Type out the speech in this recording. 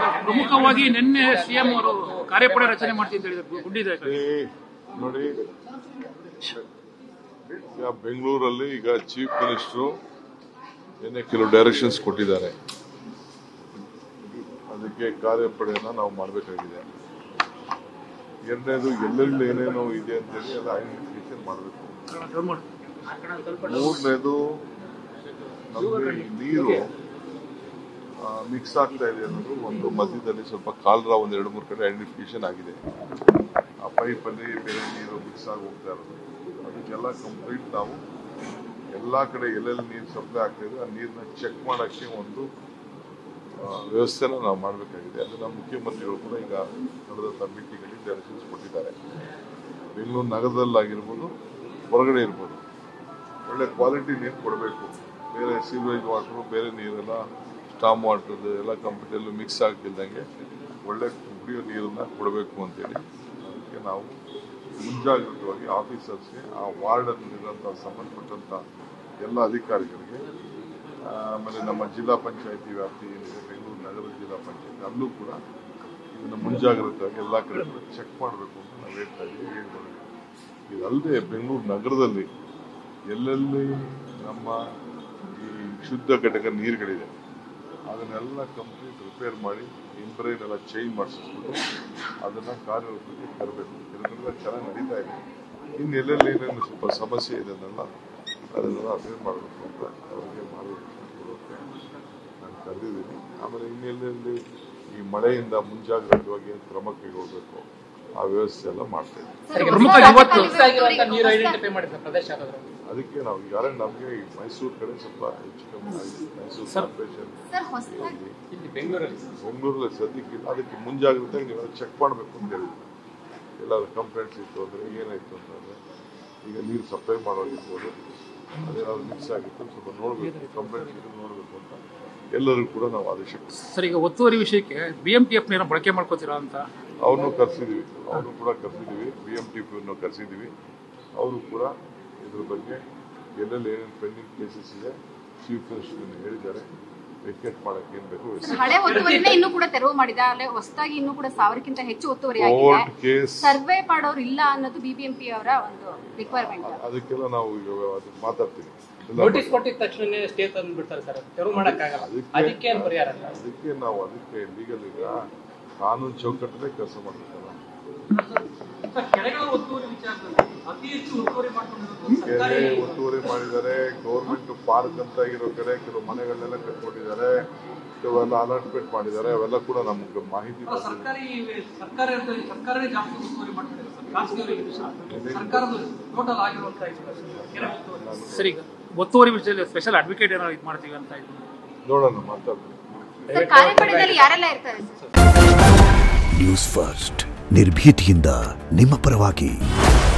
ಪ್ರಮುಖವಾಗಿ ನಿನ್ನೆ ಸಿಎಂ ಅವರು ಕಾರ್ಯಪಡೆ ರಚನೆ ಮಾಡ್ತೀನಿ ಅಂತ ಹೇಳಿದ್ರು ಗುಡ್ಡಿದೆ ಏ, ನೋಡಿ ಈಗ ಬೆಂಗಳೂರಲ್ಲಿ ಈಗ ಚೀಫ್ ಮಿನಿಸ್ಟ್ರು ನಿನ್ನೆ ಕೆಲವು ಡೈರೆಕ್ಷನ್ಸ್ ಕೊಟ್ಟಿದ್ದಾರೆ ಅದಕ್ಕೆ ಕಾರ್ಯಪಡೆಯನ್ನ ನಾವು ಮಾಡಬೇಕಾಗಿದೆ ಎರಡನೇದು ಎಲ್ಲೆಲ್ಲಿ ಏನೇನೋ ಇದೆ ಅಂತೇಳಿ ಎಲ್ಲ ಐಡೆಂಟಿಫಿಕೇಶನ್ ಮಾಡಬೇಕು ಮೂರನೇದು ನಮಗೆ ನೀರು ಮಿಕ್ಸ್ ಆಗ್ತಾ ಇದೆ ಅನ್ನೋದು ಒಂದು ಮಧ್ಯದಲ್ಲಿ ಸ್ವಲ್ಪ ಕಾಲರ ಒಂದ್ ಎರಡು ಮೂರು ಕಡೆ ಐಡೆಂಟಿಫಿಕೇಶನ್ ಆಗಿದೆ ಆ ಪೈಪ್ ಅಲ್ಲಿ ಬೇರೆ ನೀರು ಮಿಕ್ಸ್ ಆಗಿ ಹೋಗ್ತಾ ಇರೋದು ಅದಕ್ಕೆಲ್ಲ ಕಂಪ್ಲೀಟ್ ನಾವು ಎಲ್ಲಾ ಕಡೆ ಎಲ್ಲೆಲ್ಲಿ ನೀರು ಸಪ್ಲೈ ಆಗ್ತಾ ಇದೆ ಆ ನೀರನ್ನ ಚೆಕ್ ಮಾಡಕ್ಕೆ ಒಂದು ಆ, ವ್ಯವಸ್ಥೆನ ನಾವು ಮಾಡಬೇಕಾಗಿದೆ ಅದನ್ನ ಮುಖ್ಯಮಂತ್ರಿಗಳು ಕೂಡ ಈಗ ನಡೆದಂತ ಮೀಟಿಂಗ್ ಅಲ್ಲಿ ಡೈರೆಕ್ಷನ್ಸ್ ಕೊಟ್ಟಿದ್ದಾರೆ ಬೆಂಗಳೂರು ನಗರದಲ್ಲಾಗಿರ್ಬೋದು ಹೊರಗಡೆ ಇರ್ಬೋದು ಒಳ್ಳೆ ಕ್ವಾಲಿಟಿ ನೀರು ಕೊಡಬೇಕು ಬೇರೆ ಸೀವೇಜ್ ವಾಟರ್ ಬೇರೆ ನೀರೆಲ್ಲ ಸ್ಟಾಮ್ ವಾಟರ್ ಎಲ್ಲ ಕಂಪ್ಲೀಟಲ್ಲೂ ಮಿಕ್ಸ್ ಆಗ್ತಿದ್ದಂಗೆ ಒಳ್ಳೆ ಕುಡಿಯೋ ನೀರನ್ನ ಕೊಡಬೇಕು ಅಂತೇಳಿ ಅದಕ್ಕೆ ನಾವು ಮುಂಜಾಗ್ರತವಾಗಿ ಆಫೀಸರ್ಸ್ಗೆ ಆ ವಾರ್ಡಲ್ಲಿರುವಂಥ ಸಂಬಂಧಪಟ್ಟಂತ ಎಲ್ಲ ಅಧಿಕಾರಿಗಳಿಗೆ ಆ, ಆಮೇಲೆ ನಮ್ಮ ಜಿಲ್ಲಾ ಪಂಚಾಯತಿ ವ್ಯಾಪ್ತಿ ಏನಿದೆ ಬೆಂಗಳೂರು ನಗರ ಜಿಲ್ಲಾ ಪಂಚಾಯತಿ ಅಲ್ಲೂ ಕೂಡ ಇದನ್ನ ಮುಂಜಾಗ್ರತೆಯಾಗಿ ಎಲ್ಲ ಕಡೆ ಚೆಕ್ ಮಾಡಬೇಕು ಅಂತ ನಾವು ಹೇಳ್ತಾ ಇದ್ದೀವಿ ಹೇಳ್ಬೋದು ಇದಲ್ಲದೆ ಬೆಂಗಳೂರು ನಗರದಲ್ಲಿ ಎಲ್ಲೆಲ್ಲಿ ನಮ್ಮ ಈ ಶುದ್ಧ ಘಟಕ ನೀರುಗಳಿದೆ ಅದನ್ನೆಲ್ಲ ಕಂಪ್ಲೀಟ್ ರಿಪೇರ್ ಮಾಡಿ ಇಂಬ್ರೈನ್ ಎಲ್ಲ ಚೇಂಜ್ ಮಾಡಿಸ್ಬಿಟ್ಟು ಅದನ್ನ ಕಾರ್ಯರೂಪಕ್ಕೆ ತರಬೇಕು ಇದನ್ನೆಲ್ಲ ಚೆನ್ನಾಗಿ ನಡೀತಾ ಇದೆ ಇನ್ನು ಎಲ್ಲೆಲ್ಲಿ ಏನೇನು ಸ್ವಲ್ಪ ಸಮಸ್ಯೆ ಇದೆ ಅದನ್ನೆಲ್ಲ ಅದನ್ನೆಲ್ಲ ಅಪೇರ್ ಮಾಡಬೇಕು ಅಂತ ಅವರಿಗೆ ಮಾರ್ಗದರ್ಶನ ಕೊಡೋಕೆ ನಾನು ಕರೆದಿದ್ದೀನಿ ಆಮೇಲೆ ಇನ್ನೆಲ್ಲೆಲ್ಲಿ ಈ ಮಳೆಯಿಂದ ಮುಂಜಾಗ್ರತವಾಗಿ ಏನು ಕ್ರಮ ಕೈಗೊಳ್ಳಬೇಕು ಆ ವ್ಯವಸ್ಥೆ ಎಲ್ಲ ಮಾಡ್ತಾ ಇದ್ದೀವಿ ಪ್ರಮುಖ ಇವತ್ತು ಮಿಕ್ಸ್ ಆಗಿರುವಂತ ನೀರು ಐಡೆಂಟಿಫೈ ಮಾಡಿದ್ರೆ ಪ್ರದೇಶ ಯಾವ್ದಾದ್ರು ಅದಕ್ಕೆ ನಾವು ಈಗಾಗಲೇ ನಮಗೆ ಈ ಮೈಸೂರು ಕಡೆ ಸ್ವಲ್ಪ ಹೆಚ್ಚು ಕಮ್ಮಿ ಆಗಿದೆ ಮೈಸೂರು ಕಾರ್ಪೊರೇಷನ್ ಸರ್ ಹೊಸದಾಗಿ ಇಲ್ಲಿ ಬೆಂಗಳೂರಲ್ಲಿ ಬೆಂಗಳೂರಲ್ಲಿ ಸದ್ಯಕ್ಕಿಲ್ಲ ಅದಕ್ಕೆ ಮುಂಜಾಗ್ರತೆಯಾಗಿ ನೀವೆಲ್ಲ ಚೆಕ್ ಮಾಡಬೇಕು ಅಂತ ಹೇಳಿದ್ರು ಎಲ್ಲಾದ್ರೂ ಕಂಪ್ಲೇಂಟ್ಸ್ ಇತ್ತು ಅಂದ್ರೆ ಏನಾಯ್ತು ಅಂತಂದ್ರೆ ಈಗ ನೀರು ಸಪ್ಲೈ ಮಾಡೋಗಿರ್ಬೋದು ಅದೇನಾದ್ರು ಮಿಕ್ಸ್ ಆಗಿತ್ತು ಸ್ವಲ್ಪ ನೋಡಬೇಕು ಕಂಪ್ಲೇಂಟ್ಸ್ ಇದ್ದು ನೋಡಬೇಕು ಅಂತ ಎಲ್ಲರಿಗೂ ಕೂಡ ನಾವು ಆದೇಶ ಕೊಡ್ತೀವಿ ಸರ್ ಈಗ ಒತ್ತುವರಿ ವಿಷಯಕ್ಕೆ ಬಿ ಎಂ ಟಿ ಎಫ್ ನೀರನ್ನ ಬಳಕೆ ಮಾಡ್ಕೋತೀರಾ ಅಂತ ಅವ್ರನ್ನೂ ಕರೆಸಿದ್ದೀವಿ ಅವ್ರನ್ನೂ ಕೂಡ ಕರೆಸಿದ್ದೀವಿ ಬಿ ಎಂ ಟಿ ಪಿಯನ್ನು ಕರೆಸಿದ್ದೀವಿ ಅವರು ಕೂಡ ಇದ್ರ ಬಗ್ಗೆ ಎಲ್ಲೆಲ್ಲಿ ಏನೇನು ಪೆಂಡಿಂಗ್ ಕೇಸಸ್ ಇದೆ ಚೀಫ್ ಮಿನಿಸ್ಟರ್ ಹೇಳಿದ್ದಾರೆ ವೆಕೇಟ್ ಮಾಡಕ್ಕೆ ಏನ್ ಬೇಕು ವ್ಯವಸ್ಥೆ ಹಳೆ ಒತ್ತುವರಿನ ಇನ್ನೂ ಕೂಡ ತೆರವು ಮಾಡಿದೆ ಅಲ್ಲೇ ಹೊಸದಾಗಿ ಇನ್ನೂ ಕೂಡ ಸಾವಿರಕ್ಕಿಂತ ಹೆಚ್ಚು ಒತ್ತುವರಿ ಆಗಿದೆ ಕೋರ್ಟ್ ಕೇಸ್ ಸರ್ವೆ ಮಾಡೋರು ಇಲ್ಲ ಅನ್ನೋದು ಬಿಬಿಎಂಪಿ ಅವರ ಒಂದು ರಿಕ್ವೈರ್ಮೆಂಟ್ ಅದಕ್ಕೆಲ್ಲ ನಾವು ಈಗ ಅದು ಮಾತಾಡ್ತೀವಿ ಎಲ್ಲ ನೋಟಿಸ್ ಕೊಟ್ಟಿದ ತಕ್ಷಣ ಸ್ಟೇ ತಂದು ಬಿಡ್ತಾರೆ ಸರ್ ತೆರವು ಮಾಡಕ್ಕಾಗಲ್ಲ ಅದಕ್ಕೆ- ಅದಕ್ಕೆ ಏನ್ ಪರಿಹಾರ ಇಲ್ಲ ಅದಕ್ಕೆ ನಾವು ಅದಕ್ಕೆ ಲೀಗಲ್ ಈಗ ಕಾನೂನು ಚೌಕಟ್ಟಲ್ಲೇ ಕೆಲಸ ಮಾಡ್ಬೇಕಲ್ಲ ಕೆರೆಗಳ ಒತ್ತುವರಿ ವಿಚಾರದಲ್ಲಿ ಅತಿ ಹೆಚ್ಚು ಒತ್ತುವರಿ ಮಾಡ್ಕೊಂಡಿರೋದು ಕೆರೆ ಸರ್ಕಾರಿ ಒತ್ತುವರಿ ಮಾಡಿದ್ದಾರೆ ಗೌರ್ಮೆಂಟ್ ಪಾರ್ಕ್ ಅಂತ ಇರೋ ಕಡೆ ಕೆಲವು ಮನೆಗಳನ್ನೆಲ್ಲ ಕಟ್ಕೊಂಡಿದ್ದಾರೆ ಕೆಲವೆಲ್ಲ ಅಲಾಟ್ಮೆಂಟ್ ಮಾಡಿದ್ದಾರೆ ಅವೆಲ್ಲ ಕೂಡ ನಮ್ಗೆ ಮಾಹಿತಿ ಬಂದಿದೆ ಸರ್ಕಾರಿ ಸರ್ಕಾರ ಸರ್ಕಾರನೇ ಜಾಸ್ತಿ ಒತ್ತುವರಿ ಮಾಡ್ಕೊಂಡಿದೆ ಸರ್ ಖಾಸಗಿಯವರಿಗೆ ಸರ್ಕಾರದ ಟೋಟಲ್ ಆಗಿರುವಂತ ಇದು ಕೆರೆ ಒತ್ತುವರಿ ಸರ್ ಈಗ ಒತ್ತುವರಿ ವಿಷಯದಲ್ಲಿ ಸ್ಪೆಷಲ್ ಅಡ್ವೊಕೇಟ್ ಏನಾದ್ರು ಇದು ಮಾಡ್ತೀವಿ ಅಂತ ಇದ್ದೀನಿ ನೋಡೋಣ ಮಾತಾಡ್ತೀನಿ ಸರ್ ಕಾರ್ಯಪಡೆಯಲ್ಲಿ ಯಾರೆಲ್ಲ ಇರ್ತಾರೆ ಸರ್ ನ್ಯೂಸ್ ಫಸ್ಟ್ ನಿರ್ಭೀತಿಯಿಂದ ನಿಮ್ಮ ಪರವಾಗಿ